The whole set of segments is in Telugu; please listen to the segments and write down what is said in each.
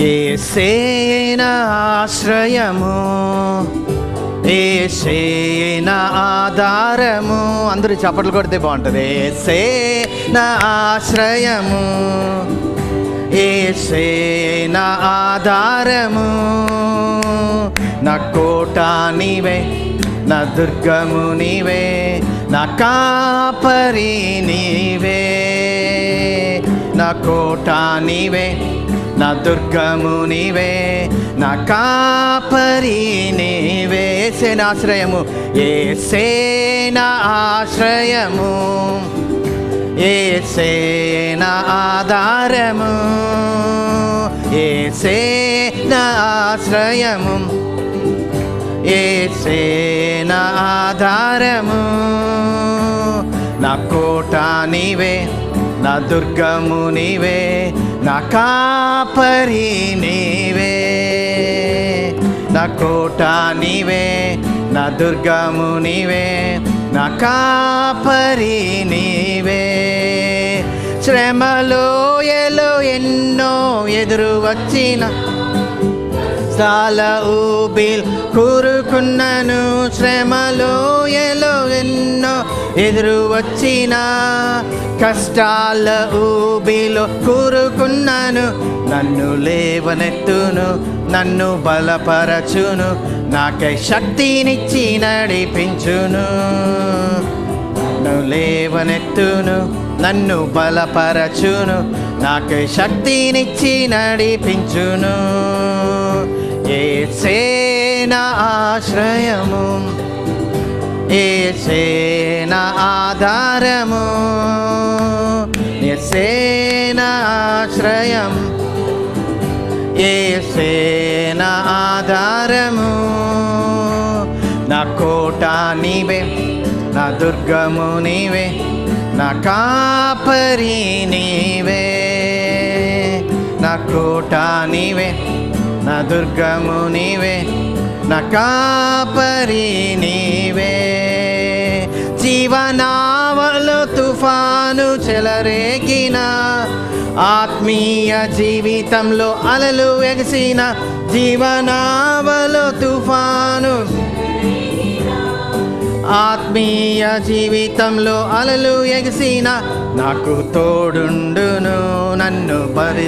ఏసేన ఆశ్రయము ఏసేన ఆధారము అందరూ చప్పట్లు కొడితే బాగుంటుంది ఏసే నా ఆశ్రయము ఏసే నా ఆధారము నా కోట నీవే నా దుర్గము నీవే నా కాపరి నీవే నా కోట నీవే నా దుర్గము నీవే నా కాపరి నీవే సేనాశ్రయము ఏ సేనా ఆశ్రయము ఏసే నా ఆధారము ఏసే నా ఆశ్రయము ఏసే నా ఆధారము నా కోట నీవే నా దుర్గము నీవే నా కాపరి నీవే నా కోట నీవే నా దుర్గము నీవే నా కాపరి నీవే శ్రమలో ఎలో ఎన్నో ఎదురు వచ్చిన చాలా ఊబిల్ కూరుకున్నాను శ్రమలో ఎలో ఎన్నో ఎదురు వచ్చిన కష్టాల ఊబిలో కూరుకున్నాను నన్ను లేవనెత్తును నన్ను బలపరచును నాకై శక్తినిచ్చి నడిపించును నన్ను లేవనెత్తును నన్ను బలపరచును నాకు శక్తినిచ్చి నడిపించును ఏసే నా ఆశ్రయము ఏసే నా ఆధారము ఏసే నా ఆశ్రయం ఏసే నా ఆధారము నా కోట నీవే నా దుర్గము నీవే నా కాపరి నీవే నా కోట నీవే నా దుర్గము నీవే నా కాపరి నీవే జీవనావలో తుఫాను చెలరేగిన ఆత్మీయ జీవితంలో అలలు ఎగసిన జీవనావలో తుఫాను ఆత్మీయ జీవితంలో అలలు ఎగసిన నాకు తోడుండును నన్ను బరి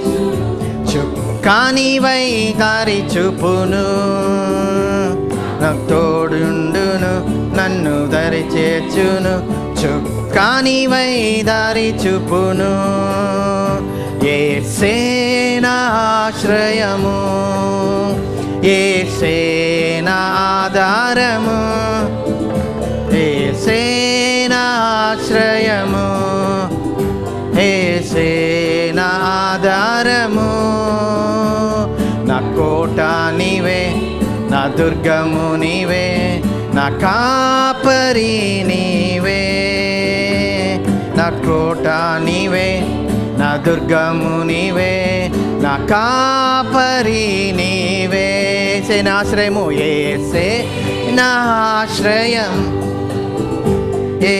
కానివై దారి చూపును నాకు తోడుండును నన్ను దరి చేర్చును చుక్కానివై దారి చూపును ఏ సేనా ఆశ్రయము ఏ సేనా ఆధారము ఏ సేనా ఆశ్రయము ఏ సేనా ఆధారము నా కోట నీవే నా దుర్గము నీవే నా కాపరి నీవే నా కోట నీవే నా దుర్గము నీవే నా కాపరి నీవే సేనాశ్రయము ఏసే నా ఆశ్రయం ఏ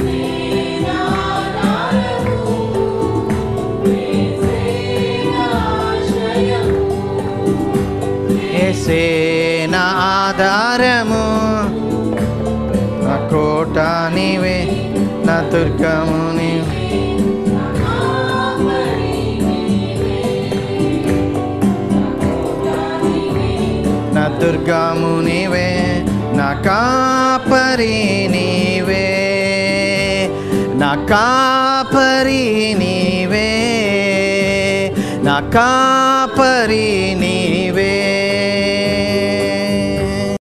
ఏసే నా ఆధారము నా కోట నీవే నా దుర్గము నీవే నా దుర్గము నీవే నా కాపరి నీవే నా కాపరి నీవే నా కాపరి నీవే